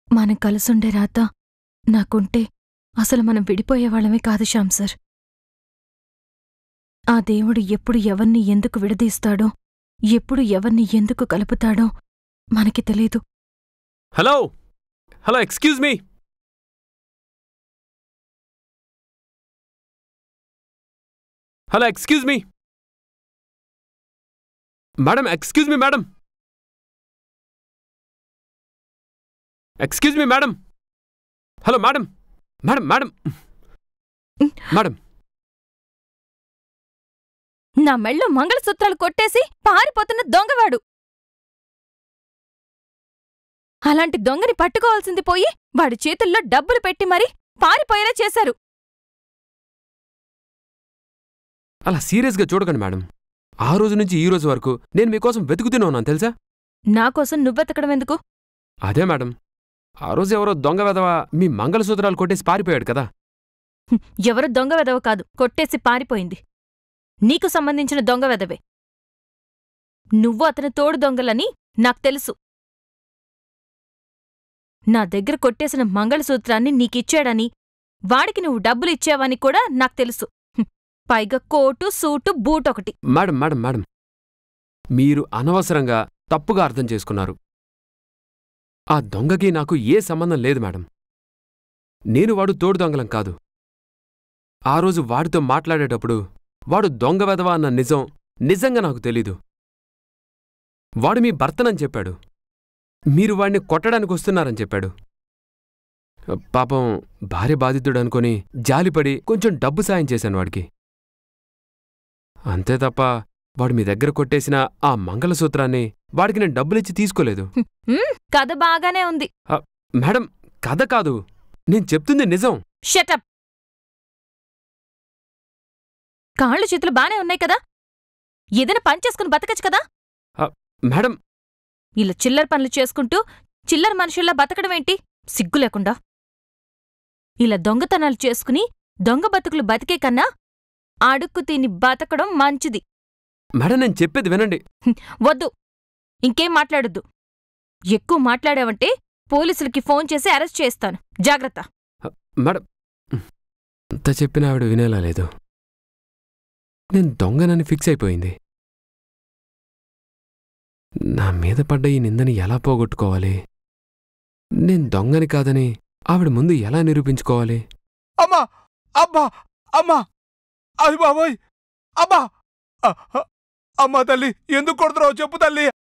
మనం కలుసుండే రాత నాకుంటే అసలు మనం విడిపోయేవాళ్ళమే కాదు శ్యామ్ సార్ ఆ దేవుడు ఎప్పుడు ఎవర్ని ఎందుకు విడదీస్తాడో ఎప్పుడు ఎవర్ని ఎందుకు కలుపుతాడో మనకి తెలీదు hello hello excuse me hello excuse me madam excuse me madam excuse me madam hello madam madam madam madam నా మెళ్ళో మంగళసూత్రాలు కొట్టేసి పారిపోతున్న దొంగవాడు అలాంటి దొంగని పట్టుకోవాల్సింది పోయి వాడి చేతుల్లో డబ్బులు పెట్టి మరీ పారిపోయేలా చేశారు అలా సీరియస్గా చూడకండి మేడం ఆ రోజు నుంచి ఈ రోజు వరకు నేను మీకోసం వెతుకుతూనే ఉన్నాను తెలుసా నాకోసం నువ్వెతకడం ఎందుకు అదే మేడం ఆ రోజు ఎవరో దొంగ వెధవ మీ మంగళసూత్రాలు కొట్టేసి పారిపోయాడు కదా హ్మ్, ఎవరు దొంగ వెదవ కాదు కొట్టేసి పారిపోయింది నీకు సంబంధించిన దొంగ వెదవే నువ్వు అతని తోడు దొంగలని నాకు తెలుసు నా దగ్గర కొట్టేసిన మంగళసూత్రాన్ని నీకిచ్చాడని వాడికి నువ్వు డబ్బులు ఇచ్చావని కూడా నాకు తెలుసు హ్మ్, పైగా కోటు సూటు బూటొకటి మేడం మేడం మేడం మీరు అనవసరంగా తప్పుగా అర్థం చేసుకున్నారు ఆ దొంగకి నాకు ఏ సంబంధం లేదు మేడం నేను వాడు తోడు దొంగలం కాదు ఆ రోజు వాడితో మాట్లాడేటప్పుడు వాడు దొంగ వెధవా అన్న నిజం నిజంగా నాకు తెలీదు వాడు మీ భర్తనని చెప్పాడు మీరు వాడిని కొట్టడానికి వస్తున్నారని చెప్పాడు పాపం భార్య బాధితుడు అనుకొని జాలిపడి కొంచెం డబ్బు సాయం చేశాను వాడికి అంతే తప్ప వాడు మీ దగ్గర కొట్టేసిన ఆ మంగళసూత్రాన్ని వాడికి నేను డబ్బులిచ్చి తీసుకోలేదు హ్మ్, కథ బాగానే ఉంది మేడం కథ కాదు నేను చెప్తుంది నిజం షటప్ కాళ్ళు చేతులు బానే ఉన్నాయి కదా ఏదైనా పని చేసుకుని బతకచ్చు కదా మేడం ఇలా చిల్లర పనులు చేసుకుంటూ చిల్లర మనుషుల్లా బతకడమేంటి సిగ్గు లేకుండా ఇలా దొంగతనాలు చేసుకుని దొంగ బతుకులు బతికే కన్నా అడుక్కు తిని బతకడం మంచిది మేడం నేను చెప్పేది వినండి వద్దు ఇంకేం మాట్లాడొద్దు ఎక్కువ మాట్లాడావంటే పోలీసులకి ఫోన్ చేసి అరెస్ట్ చేస్తాను జాగ్రత్త మేడం అంత చెప్పిన ఆవిడ వినేలా లేదు నేను దొంగనని ఫిక్స్ అయిపోయింది నా మీద పడ్డ ఈ నిందని ఎలా పోగొట్టుకోవాలి నేను దొంగని కాదని ఆవిడ ముందు ఎలా నిరూపించుకోవాలి అమ్మా అబ్బా అమ్మా అది బాబోయ్ అమ్మా అ- అ- అమ్మా తల్లి ఎందుకు కొడుతున్నావు చెప్పు తల్లి